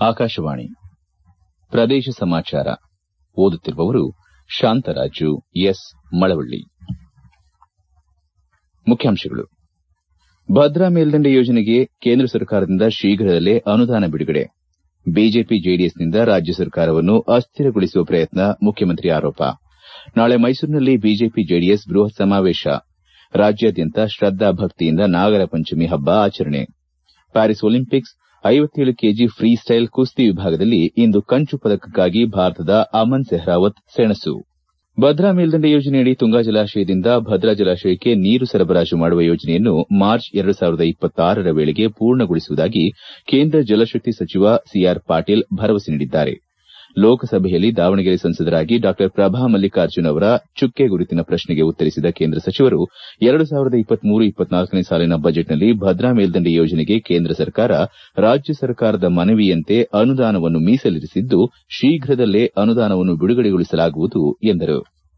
ಆಕಾಶವಾಣಿ ಪ್ರದೇಶ ಸಮಾಚಾರ ಓದುತ್ತಿರುವವರು ಶಾಂತರಾಜು ಎಸ್ ಮಳವಳ್ಳಿ ಮುಖ್ಯಾಂಶಗಳು ಭದ್ರಾ ಮೇಲ್ದಂಡೆ ಯೋಜನೆಗೆ ಕೇಂದ್ರ ಸರ್ಕಾರದಿಂದ ಶೀಘ್ರದಲ್ಲೇ ಅನುದಾನ ಬಿಡುಗಡೆ ಬಿಜೆಪಿ ಜೆಡಿಎಸ್ನಿಂದ ರಾಜ್ಯ ಸರ್ಕಾರವನ್ನು ಅಸ್ಥಿರಗೊಳಿಸುವ ಪ್ರಯತ್ನ ಮುಖ್ಯಮಂತ್ರಿ ಆರೋಪ ನಾಳೆ ಮೈಸೂರಿನಲ್ಲಿ ಬಿಜೆಪಿ ಜೆಡಿಎಸ್ ಬೃಹತ್ ಸಮಾವೇಶ ರಾಜ್ಯಾದ್ಯಂತ ಶ್ರದ್ದಾ ಭಕ್ತಿಯಿಂದ ನಾಗರ ಪಂಚಮಿ ಹಬ್ಬ ಆಚರಣೆ Paris Olympics KG freestyle ಕುಸ್ತಿ ವಿಭಾಗದಲ್ಲಿ ಇಂದು ಕಂಚು ಪದಕಕ್ಕಾಗಿ ಭಾರತದ ಅಮನ್ ಸೆಹ್ರಾವತ್ ಸೆಣಸು ಭದ್ರಾ ಮೇಲ್ದಂಡೆ ಯೋಜನೆಯಡಿ ತುಂಗಾ ಜಲಾಶಯದಿಂದ ಭದ್ರಾ ಜಲಾಶಯಕ್ಕೆ ನೀರು ಸರಬರಾಜು ಮಾಡುವ ಯೋಜನೆಯನ್ನು ಮಾರ್ಚ್ ರ ವೇಳೆಗೆ ಪೂರ್ಣಗೊಳಿಸುವುದಾಗಿ ಕೇಂದ್ರ ಜಲಶಕ್ತಿ ಸಚಿವ ಸಿಆರ್ ಪಾಟೀಲ್ ಭರವಸೆ ನೀಡಿದ್ದಾರೆ ಲೋಕಸಭೆಯಲ್ಲಿ ದಾವಣಗೆರೆ ಸಂಸದರಾಗಿ ಡಾ ಪ್ರಭಾ ಮಲ್ಲಿಕಾರ್ಜುನ್ ಅವರ ಚುಕ್ಕೆ ಗುರುತಿನ ಪ್ರಶ್ನೆಗೆ ಉತ್ತರಿಸಿದ ಕೇಂದ್ರ ಸಚಿವರು ಸಾಲಿನ ಬಜೆಟ್ನಲ್ಲಿ ಭದ್ರಾ ಮೇಲ್ದಂಡೆ ಯೋಜನೆಗೆ ಕೇಂದ್ರ ಸರ್ಕಾರ ರಾಜ್ಯ ಸರ್ಕಾರದ ಮನವಿಯಂತೆ ಅನುದಾನವನ್ನು ಮೀಸಲಿರಿಸಿದ್ದು ಶೀಘ್ರದಲ್ಲೇ ಅನುದಾನವನ್ನು ಬಿಡುಗಡೆಗೊಳಿಸಲಾಗುವುದು ಎಂದರು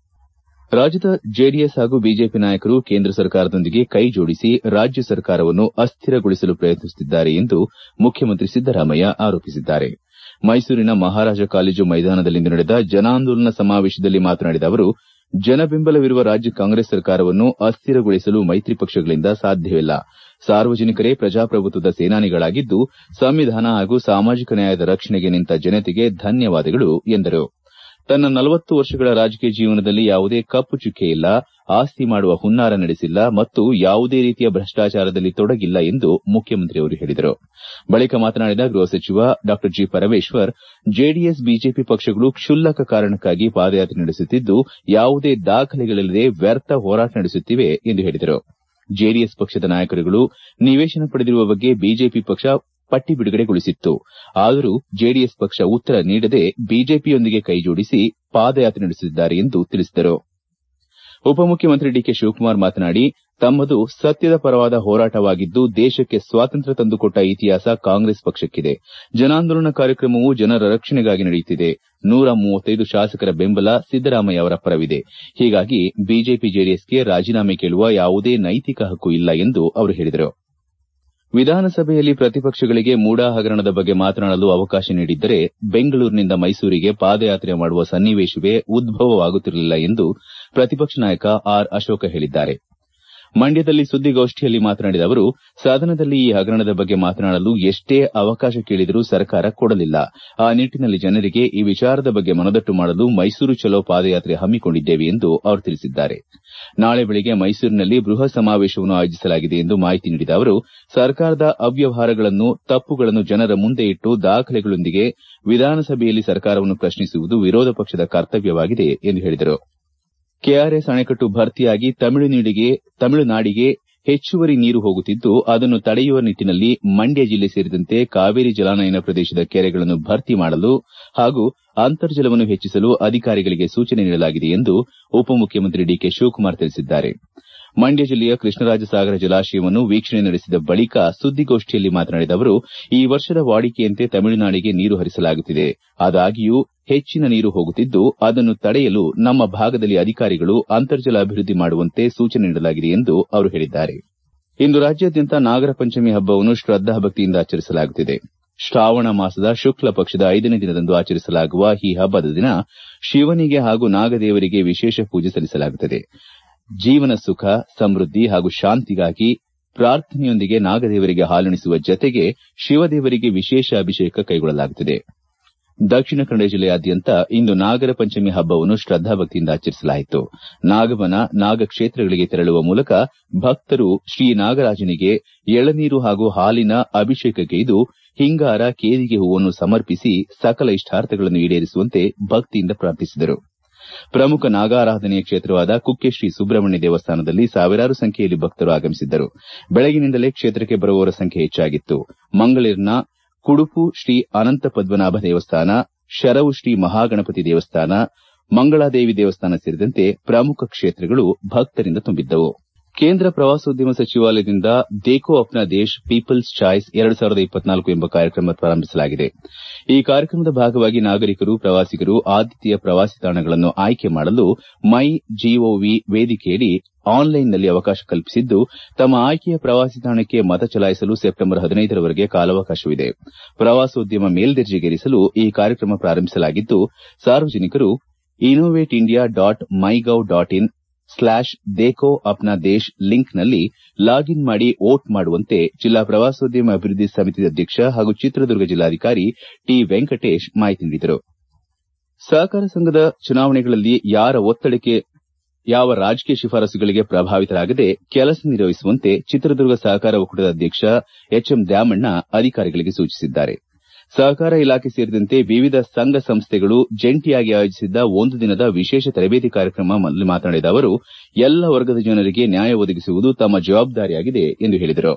ರಾಜ್ಯದ ಜೆಡಿಎಸ್ ಹಾಗೂ ಬಿಜೆಪಿ ನಾಯಕರು ಕೇಂದ್ರ ಸರ್ಕಾರದೊಂದಿಗೆ ಕೈ ಜೋಡಿಸಿ ರಾಜ್ಯ ಸರ್ಕಾರವನ್ನು ಅಸ್ಥಿರಗೊಳಿಸಲು ಪ್ರಯತ್ನಿಸುತ್ತಿದ್ದಾರೆ ಎಂದು ಮುಖ್ಯಮಂತ್ರಿ ಸಿದ್ದರಾಮಯ್ಯ ಆರೋಪಿಸಿದ್ದಾರೆ ಮೈಸೂರಿನ ಮಹಾರಾಜ ಕಾಲೇಜು ಮೈದಾನದಲ್ಲಿಂದು ನಡೆದ ಜನಾಂದೋಲನ ಸಮಾವೇಶದಲ್ಲಿ ಮಾತನಾಡಿದ ಅವರು ಜನಬೆಂಬಲವಿರುವ ರಾಜ್ಯ ಕಾಂಗ್ರೆಸ್ ಸರ್ಕಾರವನ್ನು ಅಸ್ಥಿರಗೊಳಿಸಲು ಮೈತ್ರಿ ಪಕ್ಷಗಳಿಂದ ಸಾಧ್ಯವಿಲ್ಲ ಸಾರ್ವಜನಿಕರೇ ಪ್ರಜಾಪ್ರಭುತ್ವದ ಸೇನಾನಿಗಳಾಗಿದ್ದು ಸಂವಿಧಾನ ಹಾಗೂ ಸಾಮಾಜಿಕ ನ್ಯಾಯದ ರಕ್ಷಣೆಗೆ ನಿಂತ ಜನತೆಗೆ ಧನ್ಯವಾದಗಳು ಎಂದರು ತನ್ನ ನಲವತ್ತು ವರ್ಷಗಳ ರಾಜಕೀಯ ಜೀವನದಲ್ಲಿ ಯಾವುದೇ ಕಪ್ಪು ಚುಕ್ಕೆ ಇಲ್ಲ ಆಸ್ತಿ ಮಾಡುವ ಹುನ್ನಾರ ನಡೆಸಿಲ್ಲ ಮತ್ತು ಯಾವುದೇ ರೀತಿಯ ಭ್ರಷ್ಟಾಚಾರದಲ್ಲಿ ತೊಡಗಿಲ್ಲ ಎಂದು ಮುಖ್ಯಮಂತ್ರಿಯವರು ಹೇಳಿದರು ಬಳಿಕ ಮಾತನಾಡಿದ ಗೃಹ ಸಚಿವ ಡಾ ಜಿ ಪರಮೇಶ್ವರ್ ಜೆಡಿಎಸ್ ಬಿಜೆಪಿ ಪಕ್ಷಗಳು ಕ್ಷುಲ್ಲಕ ಕಾರಣಕ್ಕಾಗಿ ಪಾದಯಾತ್ರೆ ನಡೆಸುತ್ತಿದ್ದು ಯಾವುದೇ ದಾಖಲೆಗಳಿಲ್ಲದೆ ವ್ಯರ್ಥ ಹೋರಾಟ ನಡೆಸುತ್ತಿವೆ ಎಂದು ಹೇಳಿದರು ಜೆಡಿಎಸ್ ಪಕ್ಷದ ನಾಯಕರುಗಳು ನಿವೇಶನ ಪಡೆದಿರುವ ಬಗ್ಗೆ ಬಿಜೆಪಿ ಪಕ್ಷ ಪಟ್ಟಿ ಬಿಡುಗಡೆಗೊಳಿಸಿತ್ತು ಆದರೂ ಜೆಡಿಎಸ್ ಪಕ್ಷ ಉತ್ತರ ನೀಡದೆ ಬಿಜೆಪಿಯೊಂದಿಗೆ ಕೈಜೋಡಿಸಿ ಪಾದಯಾತ್ರೆ ನಡೆಸುತ್ತಿದ್ದಾರೆ ಎಂದು ತಿಳಿಸಿದರು ಉಪಮುಖ್ಯಮಂತ್ರಿ ಡಿಕೆ ಶಿವಕುಮಾರ್ ಮಾತನಾಡಿ ತಮ್ಮದು ಸತ್ಯದ ಪರವಾದ ಹೋರಾಟವಾಗಿದ್ದು ದೇಶಕ್ಕೆ ಸ್ವಾತಂತ್ರ್ಯ ತಂದುಕೊಟ್ಟ ಇತಿಹಾಸ ಕಾಂಗ್ರೆಸ್ ಪಕ್ಷಕ್ಕಿದೆ ಜನಾಂದೋಲನ ಕಾರ್ಯಕ್ರಮವು ಜನರ ರಕ್ಷಣೆಗಾಗಿ ನಡೆಯುತ್ತಿದೆ ನೂರ ಮೂವತ್ತೈದು ಶಾಸಕರ ಬೆಂಬಲ ಸಿದ್ದರಾಮಯ್ಯ ಅವರ ಪರವಿದೆ ಹೀಗಾಗಿ ಬಿಜೆಪಿ ಜೆಡಿಎಸ್ಗೆ ರಾಜೀನಾಮೆ ಕೇಳುವ ಯಾವುದೇ ನೈತಿಕ ಹಕ್ಕು ಇಲ್ಲ ಎಂದು ಅವರು ಹೇಳಿದರು ವಿಧಾನಸಭೆಯಲ್ಲಿ ಪ್ರತಿಪಕ್ಷಗಳಿಗೆ ಮೂಡಾ ಹಗರಣದ ಬಗ್ಗೆ ಮಾತನಾಡಲು ಅವಕಾಶ ನೀಡಿದ್ದರೆ ಬೆಂಗಳೂರಿನಿಂದ ಮೈಸೂರಿಗೆ ಪಾದಯಾತ್ರೆ ಮಾಡುವ ಸನ್ನಿವೇಶವೇ ಉದ್ಭವವಾಗುತ್ತಿರಲಿಲ್ಲ ಎಂದು ಪ್ರತಿಪಕ್ಷ ನಾಯಕ ಆರ್ ಅಶೋಕ ಹೇಳಿದ್ದಾರೆ ಮಂಡ್ಯದಲ್ಲಿ ಸುದ್ದಿಗೋಷ್ಠಿಯಲ್ಲಿ ಮಾತನಾಡಿದ ಅವರು ಸದನದಲ್ಲಿ ಈ ಹಗರಣದ ಬಗ್ಗೆ ಮಾತನಾಡಲು ಎಷ್ಟೇ ಅವಕಾಶ ಕೇಳಿದರೂ ಸರ್ಕಾರ ಕೊಡಲಿಲ್ಲ ಆ ನಿಟ್ಟನಲ್ಲಿ ಜನರಿಗೆ ಈ ವಿಚಾರದ ಬಗ್ಗೆ ಮನದಟ್ಟು ಮಾಡಲು ಮೈಸೂರು ಚಲೋ ಪಾದಯಾತ್ರೆ ಹಮ್ಮಿಕೊಂಡಿದ್ದೇವೆ ಎಂದು ಅವರು ತಿಳಿಸಿದ್ದಾರೆ ನಾಳೆ ಬೆಳಗ್ಗೆ ಮೈಸೂರಿನಲ್ಲಿ ಬೃಹತ್ ಸಮಾವೇಶವನ್ನು ಆಯೋಜಿಸಲಾಗಿದೆ ಎಂದು ಮಾಹಿತಿ ನೀಡಿದ ಅವರು ಸರ್ಕಾರದ ಅವ್ಯವಹಾರಗಳನ್ನು ತಪ್ಪುಗಳನ್ನು ಜನರ ಮುಂದೆ ಇಟ್ಟು ದಾಖಲೆಗಳೊಂದಿಗೆ ವಿಧಾನಸಭೆಯಲ್ಲಿ ಸರ್ಕಾರವನ್ನು ಪ್ರಶ್ನಿಸುವುದು ವಿರೋಧ ಪಕ್ಷದ ಕರ್ತವ್ಯವಾಗಿದೆ ಎಂದು ಹೇಳಿದರು ಕೆಆರ್ಎಸ್ ಅಣೆಕಟ್ಟು ಭರ್ತಿಯಾಗಿ ತಮಿಳುನಾಡಿಗೆ ಹೆಚ್ಚುವರಿ ನೀರು ಹೋಗುತ್ತಿದ್ದು ಅದನ್ನು ತಡೆಯುವ ನಿಟ್ಟನಲ್ಲಿ ಮಂಡ್ಯ ಜಿಲ್ಲೆ ಸೇರಿದಂತೆ ಕಾವೇರಿ ಜಲಾನಯನ ಪ್ರದೇಶದ ಕೆರೆಗಳನ್ನು ಭರ್ತಿ ಮಾಡಲು ಹಾಗೂ ಅಂತರ್ಜಲವನ್ನು ಹೆಚ್ಚಿಸಲು ಅಧಿಕಾರಿಗಳಿಗೆ ಸೂಚನೆ ನೀಡಲಾಗಿದೆ ಎಂದು ಉಪಮುಖ್ಯಮಂತ್ರಿ ಡಿಕೆ ಶಿವಕುಮಾರ್ ತಿಳಿಸಿದ್ದಾರೆ ಮಂಡ್ಯ ಜಿಲ್ಲೆಯ ಕೃಷ್ಣರಾಜಸಾಗರ ಜಲಾಶಯವನ್ನು ವೀಕ್ಷಣೆ ನಡೆಸಿದ ಬಳಿಕ ಸುದ್ದಿಗೋಷ್ಠಿಯಲ್ಲಿ ಮಾತನಾಡಿದ ಅವರು ಈ ವರ್ಷದ ವಾಡಿಕೆಯಂತೆ ತಮಿಳುನಾಡಿಗೆ ನೀರು ಹರಿಸಲಾಗುತ್ತಿದೆ ಆದಾಗ್ಯೂ ಹೆಚ್ಚಿನ ನೀರು ಹೋಗುತ್ತಿದ್ದು ಅದನ್ನು ತಡೆಯಲು ನಮ್ಮ ಭಾಗದಲ್ಲಿ ಅಧಿಕಾರಿಗಳು ಅಂತರ್ಜಲ ಅಭಿವೃದ್ಧಿ ಮಾಡುವಂತೆ ಸೂಚನೆ ನೀಡಲಾಗಿದೆ ಎಂದು ಅವರು ಹೇಳಿದ್ದಾರೆ ಇಂದು ರಾಜ್ಯಾದ್ಯಂತ ನಾಗರ ಪಂಚಮಿ ಹಬ್ಬವನ್ನು ಶ್ರದ್ದಾಭಕ್ತಿಯಿಂದ ಆಚರಿಸಲಾಗುತ್ತಿದೆ ಶ್ರಾವಣ ಮಾಸದ ಶುಕ್ಲ ಪಕ್ಷದ ಐದನೇ ದಿನದಂದು ಆಚರಿಸಲಾಗುವ ಈ ಹಬ್ಬದ ದಿನ ಶಿವನಿಗೆ ಹಾಗೂ ನಾಗದೇವರಿಗೆ ವಿಶೇಷ ಪೂಜೆ ಸಲ್ಲಿಸಲಾಗುತ್ತದೆ ಜೀವನ ಸುಖ ಸಮೃದ್ಧಿ ಹಾಗೂ ಶಾಂತಿಗಾಗಿ ಪ್ರಾರ್ಥನೆಯೊಂದಿಗೆ ನಾಗದೇವರಿಗೆ ಹಾಲುಣಿಸುವ ಜತೆಗೆ ಶಿವದೇವರಿಗೆ ವಿಶೇಷ ಅಭಿಷೇಕ ಕೈಗೊಳ್ಳಲಾಗುತ್ತದೆ ದಕ್ಷಿಣ ಕನ್ನಡ ಜಿಲ್ಲೆಯಾದ್ಯಂತ ಇಂದು ನಾಗರ ಪಂಚಮಿ ಹಬ್ಬವನ್ನು ಶ್ರದ್ದಾಭಕ್ತಿಯಿಂದ ಆಚರಿಸಲಾಯಿತು ನಾಗಮನ ನಾಗಕ್ಷೇತ್ರಗಳಿಗೆ ತೆರಳುವ ಮೂಲಕ ಭಕ್ತರು ಶ್ರೀ ನಾಗರಾಜನಿಗೆ ಎಳನೀರು ಹಾಗೂ ಹಾಲಿನ ಅಭಿಷೇಕಗೈದು ಹಿಂಗಾರ ಕೇದಿಗೆ ಹೂವನ್ನು ಸಮರ್ಪಿಸಿ ಸಕಲ ಇಷ್ಟಾರ್ಥಗಳನ್ನು ಈಡೇರಿಸುವಂತೆ ಭಕ್ತಿಯಿಂದ ಪ್ರಾರ್ಥಿಸಿದರು ಪ್ರಮುಖ ನಾಗಾರಾಧನೆಯ ಕ್ಷೇತ್ರವಾದ ಕುಕ್ಕೆ ಶ್ರೀ ಸುಬ್ರಹ್ಮಣ್ಯ ದೇವಸ್ಥಾನದಲ್ಲಿ ಸಾವಿರಾರು ಸಂಖ್ಯೆಯಲ್ಲಿ ಭಕ್ತರು ಆಗಮಿಸಿದ್ದರು ಬೆಳಗಿನಿಂದಲೇ ಕ್ಷೇತ್ರಕ್ಕೆ ಬರುವವರ ಸಂಖ್ಯೆ ಹೆಚ್ಚಾಗಿತ್ತು ಮಂಗಳೂರಿನ ಕುಡುಪು ಶ್ರೀ ಅನಂತ ಪದ್ಮನಾಭ ದೇವಸ್ಥಾನ ಶರವು ಶ್ರೀ ಮಹಾಗಣಪತಿ ದೇವಸ್ಥಾನ ಮಂಗಳಾದೇವಿ ದೇವಸ್ಥಾನ ಸೇರಿದಂತೆ ಪ್ರಮುಖ ಕ್ಷೇತ್ರಗಳು ಭಕ್ತರಿಂದ ತುಂಬಿದ್ದವು ಕೇಂದ್ರ ಪ್ರವಾಸೋದ್ಯಮ ಸಚಿವಾಲಯದಿಂದ ದೇಖೋ ಅಪ್ನಾ ದೇಶ್ ಪೀಪಲ್ಸ್ ಚಾಯ್ಸ್ ಎರಡು ಸಾವಿರದ ಇಪ್ಪತ್ನಾಲ್ಕು ಎಂಬ ಕಾರ್ಯಕ್ರಮ ಪ್ರಾರಂಭಿಸಲಾಗಿದೆ ಈ ಕಾರ್ಯಕ್ರಮದ ಭಾಗವಾಗಿ ನಾಗರಿಕರು ಪ್ರವಾಸಿಗರು ಆದ್ಯತೆಯ ಪ್ರವಾಸಿ ತಾಣಗಳನ್ನು ಆಯ್ಕೆ ಮಾಡಲು ಮೈ ಜಿಒವಿ ವೇದಿಕೆಯಡಿ ಆನ್ಲೈನ್ನಲ್ಲಿ ಅವಕಾಶ ಕಲ್ಪಿಸಿದ್ದು ತಮ್ಮ ಆಯ್ಕೆಯ ಪ್ರವಾಸಿ ತಾಣಕ್ಕೆ ಮತ ಚಲಾಯಿಸಲು ಸೆಪ್ಟೆಂಬರ್ ಹದಿನೈದರವರೆಗೆ ಕಾಲಾವಕಾಶವಿದೆ ಪ್ರವಾಸೋದ್ಯಮ ಮೇಲ್ದರ್ಜೆಗೇರಿಸಲು ಈ ಕಾರ್ಯಕ್ರಮ ಪ್ರಾರಂಭಿಸಲಾಗಿದ್ದು ಸಾರ್ವಜನಿಕರು innovate India dot MyGov dot in slash Dekho Apna Desh ಲಿಂಕ್ನಲ್ಲಿ ಲಾಗಿನ್ ಮಾಡಿ ವೋಟ್ ಮಾಡುವಂತೆ ಜಿಲ್ಲಾ ಪ್ರವಾಸೋದ್ಯಮ ಅಭಿವೃದ್ಧಿ ಸಮಿತಿ ಅಧ್ಯಕ್ಷ ಹಾಗೂ ಚಿತ್ರದುರ್ಗ ಜಿಲ್ಲಾಧಿಕಾರಿ ಟಿ ವೆಂಕಟೇಶ್ ಮಾಹಿತಿ ನೀಡಿದರು ಸಹಕಾರ ಸಂಘದ ಚುನಾವಣೆಗಳಲ್ಲಿ ಯಾರ ಒತ್ತಡಕ್ಕೆ ಯಾವ ರಾಜಕೀಯ ಶಿಫಾರಸುಗಳಿಗೆ ಪ್ರಭಾವಿತರಾಗದೆ ಕೆಲಸ ನಿರ್ವಹಿಸುವಂತೆ ಚಿತ್ರದುರ್ಗ ಸಹಕಾರ ಒಕ್ಕೂಟದ ಅಧ್ಯಕ್ಷ ಎಚ್ ಎಂ ದ್ಯಾಮಣ್ಣ ಅಧಿಕಾರಿಗಳಿಗೆ ಸೂಚಿಸಿದ್ದಾರೆ ಸಹಕಾರ ಇಲಾಖೆ ಸೇರಿದಂತೆ ವಿವಿಧ ಸಂಘ ಸಂಸ್ಥೆಗಳು ಜಂಟಿಯಾಗಿ ಆಯೋಜಿಸಿದ್ದ ಒಂದು ದಿನದ ವಿಶೇಷ ತರಬೇತಿ ಕಾರ್ಯಕ್ರಮದಲ್ಲಿ ಮಾತನಾಡಿದ ಅವರು ಎಲ್ಲ ವರ್ಗದ ಜನರಿಗೆ ನ್ಯಾಯ ಒದಗಿಸುವುದು ತಮ್ಮ ಜವಾಬ್ದಾರಿಯಾಗಿದೆ ಎಂದು ಹೇಳಿದರು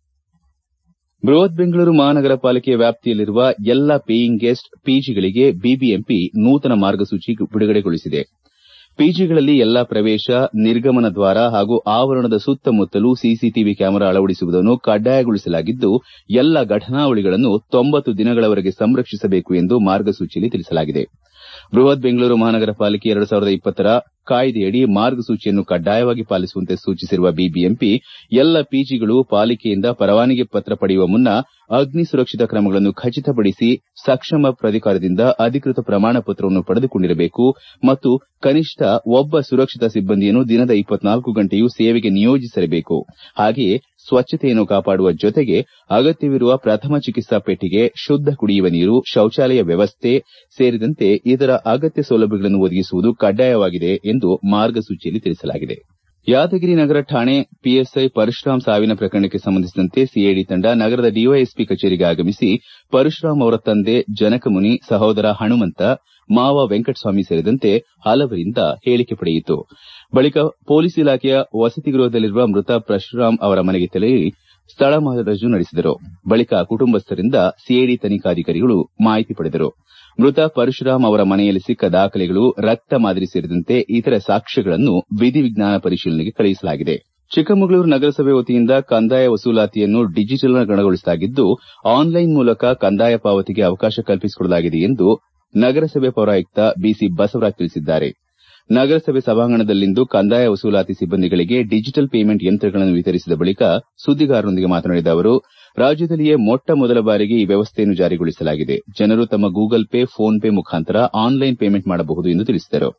ಬೃಹತ್ ಬೆಂಗಳೂರು ಮಹಾನಗರ ಪಾಲಿಕೆಯ ವ್ಯಾಪ್ತಿಯಲ್ಲಿರುವ ಎಲ್ಲ ಪೇಯಿಂಗ್ ಗೆಸ್ಟ್ ಪಿಜಿಗಳಿಗೆ ಬಿಬಿಎಂಪಿ ನೂತನ ಮಾರ್ಗಸೂಚಿ ಬಿಡುಗಡೆಗೊಳಿಸಿದೆ ಪಿಜಿಗಳಲ್ಲಿ ಎಲ್ಲಾ ಪ್ರವೇಶ ನಿರ್ಗಮನ ದ್ವಾರ ಹಾಗೂ ಆವರಣದ ಸುತ್ತಮುತ್ತಲೂ ಸಿಸಿಟಿವಿ ಕ್ಯಾಮೆರಾ ಅಳವಡಿಸುವುದನ್ನು ಕಡ್ಡಾಯಗೊಳಿಸಲಾಗಿದ್ದು ಎಲ್ಲ ಘಟನಾವಳಿಗಳನ್ನು ತೊಂಬತ್ತು ದಿನಗಳವರೆಗೆ ಸಂರಕ್ಷಿಸಬೇಕು ಎಂದು ಮಾರ್ಗಸೂಚಿಯಲ್ಲಿ ತಿಳಿಸಲಾಗಿದೆ ಬೃಹತ್ ಬೆಂಗಳೂರು ಮಹಾನಗರ ಪಾಲಿಕೆ ಎರಡು ಸಾವಿರದ ಇಪ್ಪತ್ತರ ಕಾಯ್ದೆಯಡಿ ಮಾರ್ಗಸೂಚಿಯನ್ನು ಕಡ್ಡಾಯವಾಗಿ ಪಾಲಿಸುವಂತೆ ಸೂಚಿಸಿರುವ ಬಿಬಿಎಂಪಿ ಎಲ್ಲ ಪಿಜಿಗಳು ಪಾಲಿಕೆಯಿಂದ ಪರವಾನಗಿ ಪತ್ರ ಪಡೆಯುವ ಮುನ್ನ ಅಗ್ನಿ ಸುರಕ್ಷತಾ ಕ್ರಮಗಳನ್ನು ಖಚಿತಪಡಿಸಿ ಸಕ್ಷಮ ಪ್ರಾಧಿಕಾರದಿಂದ ಅಧಿಕೃತ ಪ್ರಮಾಣ ಪತ್ರವನ್ನು ಪಡೆದುಕೊಂಡಿರಬೇಕು ಮತ್ತು ಕನಿಷ್ಠ ಒಬ್ಬ ಸುರಕ್ಷತಾ ಸಿಬ್ಬಂದಿಯನ್ನು ದಿನದ ಇಪ್ಪತ್ನಾಲ್ಕು ಗಂಟೆಯೂ ಸೇವೆಗೆ ನಿಯೋಜಿಸಿರಬೇಕು ಹಾಗೆಯೇ ಸ್ವಚ್ಛತೆಯನ್ನು ಕಾಪಾಡುವ ಜೊತೆಗೆ ಅಗತ್ಯವಿರುವ ಪ್ರಥಮ ಚಿಕಿತ್ಸಾ ಪೆಟ್ಟಿಗೆ ಶುದ್ದ ಕುಡಿಯುವ ನೀರು ಶೌಚಾಲಯ ವ್ಯವಸ್ಥೆ ಸೇರಿದಂತೆ ಇತರ ಅಗತ್ಯ ಸೌಲಭ್ಯಗಳನ್ನು ಒದಗಿಸುವುದು ಕಡ್ಡಾಯವಾಗಿದೆ ಎಂದು ಮಾರ್ಗಸೂಚಿಯಲ್ಲಿ ತಿಳಿಸಲಾಗಿದೆ ಯಾದಗಿರಿ ನಗರ ಠಾಣೆ ಪಿಎಸ್ಐ ಪರಶುರಾಮ್ ಸಾವಿನ ಪ್ರಕರಣಕ್ಕೆ ಸಂಬಂಧಿಸಿದಂತೆ ಸಿಐಡಿ ತಂಡ ನಗರದ ಡಿವೈಎಸ್ಪಿ ಕಚೇರಿಗೆ ಆಗಮಿಸಿ ಪರಶುರಾಮ್ ಅವರ ತಂದೆ ಜನಕಮುನಿ ಸಹೋದರ ಹನುಮಂತ ಮಾವ ವೆಂಕಟಸ್ವಾಮಿ ಸೇರಿದಂತೆ ಹಲವರಿಂದ ಹೇಳಿಕೆ ಪಡೆಯಿತು ಬಳಿಕ ಪೊಲೀಸ್ ಇಲಾಖೆಯ ವಸತಿ ಗೃಹದಲ್ಲಿರುವ ಮೃತ ಪರಶುರಾಮ್ ಅವರ ಮನೆಗೆ ತೆರಳಿ ಸ್ಥಳ ಮಹರಾಜು ನಡೆಸಿದರು ಬಳಿಕ ಕುಟುಂಬಸ್ಥರಿಂದ ಸಿಐಡಿ ತನಿಖಾಧಿಕಾರಿಗಳು ಮಾಹಿತಿ ಪಡೆದರು ಮೃತ ಪರಶುರಾಮ್ ಅವರ ಮನೆಯಲ್ಲಿ ಸಿಕ್ಕ ದಾಖಲೆಗಳು ರಕ್ತ ಮಾದರಿ ಸೇರಿದಂತೆ ಇತರೆ ಸಾಕ್ಷ್ಯಗಳನ್ನು ವಿಧಿವಿಜ್ಞಾನ ಪರಿಶೀಲನೆಗೆ ಕಳುಹಿಸಲಾಗಿದೆ ಚಿಕ್ಕಮಗಳೂರು ನಗರಸಭೆ ವತಿಯಿಂದ ಕಂದಾಯ ವಸೂಲಾತಿಯನ್ನು ಡಿಜಿಟಲ್ಗೊಳಿಸಲಾಗಿದ್ದು ಆನ್ಲೈನ್ ಮೂಲಕ ಕಂದಾಯ ಪಾವತಿಗೆ ಅವಕಾಶ ಕಲ್ಪಿಸಿಕೊಡಲಾಗಿದೆ ಎಂದು ನಗರಸಭೆ ಪೌರಾಯುಕ್ತ ಬಿಸಿ ಬಸವರಾಜ್ ತಿಳಿಸಿದ್ದಾರೆ ನಗರಸಭೆ ಸಭಾಂಗಣದಲ್ಲಿಂದು ಕಂದಾಯ ವಸೂಲಾತಿ ಸಿಬ್ಬಂದಿಗಳಿಗೆ ಡಿಜಿಟಲ್ ಪೇಮೆಂಟ್ ಯಂತ್ರಗಳನ್ನು ವಿತರಿಸಿದ ಬಳಿಕ ಸುದ್ದಿಗಾರರೊಂದಿಗೆ ಮಾತನಾಡಿದ ಅವರು ರಾಜ್ಯದಲ್ಲಿಯೇ ಮೊಟ್ಟ ಮೊದಲ ಬಾರಿಗೆ ಈ ವ್ಯವಸ್ಥೆಯನ್ನು ಜಾರಿಗೊಳಿಸಲಾಗಿದೆ ಜನರು ತಮ್ಮ ಗೂಗಲ್ ಪೇ ಫೋನ್ ಪೇ ಮುಖಾಂತರ ಆನ್ಲೈನ್ ಪೇಮೆಂಟ್ ಮಾಡಬಹುದು ಎಂದು ತಿಳಿಸಿದರು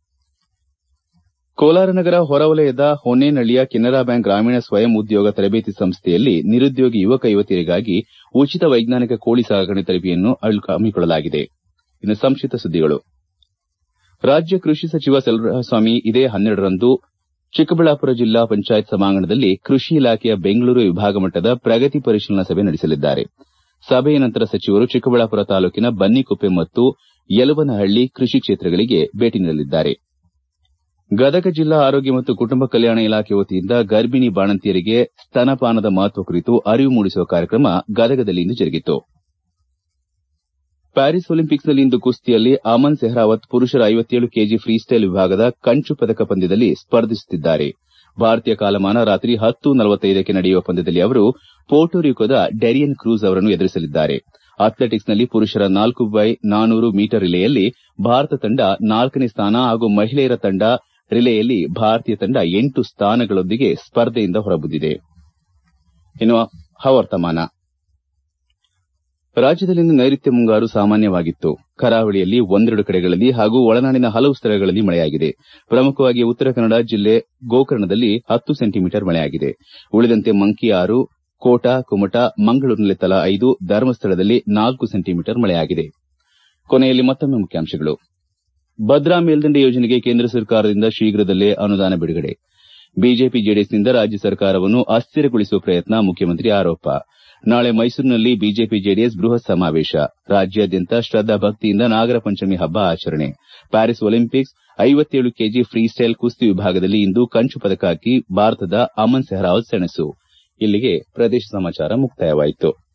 ಕೋಲಾರ ನಗರ ಹೊರವಲಯದ ಹೊನ್ನೇನಹಳ್ಳಿಯ ಕೆನರಾ ಬ್ಯಾಂಕ್ ಗ್ರಾಮೀಣ ಸ್ವಯಂ ಉದ್ಯೋಗ ತರಬೇತಿ ಸಂಸ್ಥೆಯಲ್ಲಿ ನಿರುದ್ಯೋಗಿ ಯುವಕ ಯುವತಿಯರಿಗಾಗಿ ಉಚಿತ ವೈಜ್ಞಾನಿಕ ಕೋಳಿ ಸಾಕಣೆ ತರಬೇತಿಯನ್ನು ಹಮ್ಮಿಕೊಳ್ಳಲಾಗಿದೆ ರಾಜ್ಯ ಕೃಷಿ ಸಚಿವ ಸ್ವಾಮಿ ಇದೇ ಹನ್ನೆರಡರಂದು ಚಿಕ್ಕಬಳ್ಳಾಪುರ ಜಿಲ್ಲಾ ಪಂಚಾಯತ್ ಸಭಾಂಗಣದಲ್ಲಿ ಕೃಷಿ ಇಲಾಖೆಯ ಬೆಂಗಳೂರು ವಿಭಾಗ ಮಟ್ಟದ ಪ್ರಗತಿ ಪರಿಶೀಲನಾ ಸಭೆ ನಡೆಸಲಿದ್ದಾರೆ ಸಭೆಯ ನಂತರ ಸಚಿವರು ಚಿಕ್ಕಬಳ್ಳಾಪುರ ತಾಲೂಕಿನ ಬನ್ನಿಕೊಪ್ಪೆ ಮತ್ತು ಯಲುವನಹಳ್ಳಿ ಕೃಷಿ ಕ್ಷೇತ್ರಗಳಿಗೆ ಭೇಟಿ ನೀಡಲಿದ್ದಾರೆ ಗದಗ ಜಿಲ್ಲಾ ಆರೋಗ್ಯ ಮತ್ತು ಕುಟುಂಬ ಕಲ್ಯಾಣ ಇಲಾಖೆ ವತಿಯಿಂದ ಗರ್ಭಿಣಿ ಬಾಣಂತಿಯರಿಗೆ ಸ್ತನಪಾನದ ಮಹತ್ವ ಕುರಿತು ಅರಿವು ಮೂಡಿಸುವ ಕಾರ್ಯಕ್ರಮ ಗದಗದಲ್ಲಿಂದು ಜರುಗಿತು ಪ್ಯಾರಿಸ್ ಒಲಿಂಪಿಕ್ಸ್ನಲ್ಲಿ ಇಂದು ಕುಸ್ತಿಯಲ್ಲಿ ಅಮನ್ ಸೆಹ್ರಾವತ್ ಪುರುಷರ ಐವತ್ತೇಳು ಕೆಜಿ ಫ್ರೀಸ್ಟೈಲ್ ವಿಭಾಗದ ಕಂಚು ಪದಕ ಪಂದ್ಯದಲ್ಲಿ ಸ್ಪರ್ಧಿಸುತ್ತಿದ್ದಾರೆ ಭಾರತೀಯ ಕಾಲಮಾನ ರಾತ್ರಿ ಹತ್ತು ನಲವತ್ತೈದಕ್ಕೆ ನಡೆಯುವ ಪಂದ್ಯದಲ್ಲಿ ಅವರು ಪೋರ್ಟೊರಿಕೋದ ಡೆರಿಯನ್ ಕ್ರೂಸ್ ಅವರನ್ನು ಎದುರಿಸಲಿದ್ದಾರೆ ಅಥ್ಲೆಟಿಕ್ಸ್ನಲ್ಲಿ ಪುರುಷರ ನಾಲ್ಕು ಬೈ ನಾನೂರು ಮೀಟರ್ ರಿಲೆಯಲ್ಲಿ ಭಾರತ ತಂಡ ನಾಲ್ಕನೇ ಸ್ಥಾನ ಹಾಗೂ ಮಹಿಳೆಯರ ತಂಡ ರಿಲೆಯಲ್ಲಿ ಭಾರತೀಯ ತಂಡ ಎಂಟು ಸ್ಥಾನಗಳೊಂದಿಗೆ ಸ್ಪರ್ಧೆಯಿಂದ ಹೊರಬಿದ್ದಿದೆ ರಾಜ್ಯದಲ್ಲಿಂದು ನೈಋತ್ಯ ಮುಂಗಾರು ಸಾಮಾನ್ಯವಾಗಿತ್ತು ಕರಾವಳಿಯಲ್ಲಿ ಒಂದೆರಡು ಕಡೆಗಳಲ್ಲಿ ಹಾಗೂ ಒಳನಾಡಿನ ಹಲವು ಸ್ಥಳಗಳಲ್ಲಿ ಮಳೆಯಾಗಿದೆ ಪ್ರಮುಖವಾಗಿ ಉತ್ತರ ಕನ್ನಡ ಜಿಲ್ಲೆ ಗೋಕರ್ಣದಲ್ಲಿ ಹತ್ತು ಸೆಂಟಿಮೀಟರ್ ಮಳೆಯಾಗಿದೆ ಉಳಿದಂತೆ ಮಂಕಿಯಾರು ಕೋಟ ಕುಮಟ ಮಂಗಳೂರಿನಲ್ಲಿ ತಲಾ ಐದು ಧರ್ಮಸ್ಥಳದಲ್ಲಿ ನಾಲ್ಕು ಸೆಂಟಿಮೀಟರ್ ಮಳೆಯಾಗಿದೆ ಕೊನೆಯಲ್ಲಿ ಮತ್ತೊಮ್ಮೆ ಮುಖ್ಯಾಂಶಗಳು ಭದ್ರಾ ಮೇಲ್ದಂಡೆ ಯೋಜನೆಗೆ ಕೇಂದ್ರ ಸರ್ಕಾರದಿಂದ ಶೀಘ್ರದಲ್ಲೇ ಅನುದಾನ ಬಿಡುಗಡೆ ಬಿಜೆಪಿ ಜೆಡಿಎಸ್ನಿಂದ ರಾಜ್ಯ ಸರ್ಕಾರವನ್ನು ಅಸ್ಥಿರಗೊಳಿಸುವ ಪ್ರಯತ್ನ ಮುಖ್ಯಮಂತ್ರಿ ಆರೋಪ ನಾಳೆ ಮೈಸೂರಿನಲ್ಲಿ ಬಿಜೆಪಿ ಜೆಡಿಎಸ್ ಬೃಹತ್ ಸಮಾವೇಶ ರಾಜ್ಯಾದ್ಯಂತ ಶ್ರದ್ದಾ ಭಕ್ತಿಯಿಂದ ನಾಗರ ಪಂಚಮಿ ಹಬ್ಬ ಆಚರಣೆ ಪ್ಯಾರಿಸ್ ಒಲಿಂಪಿಕ್ಸ್ ಐವತ್ತೇಳು ಕೆಜಿ ಫ್ರೀಸ್ಟೈಲ್ ಕುಸ್ತಿ ವಿಭಾಗದಲ್ಲಿ ಇಂದು ಕಂಚು ಪದಕ ಭಾರತದ ಅಮನ್ ಸೆಹ್ರಾವತ್ ಸೆಣಸು ಇಲ್ಲಿಗೆ ಪ್ರದೇಶ ಸಮಾಚಾರ ಮುಕ್ತಾಯವಾಯಿತು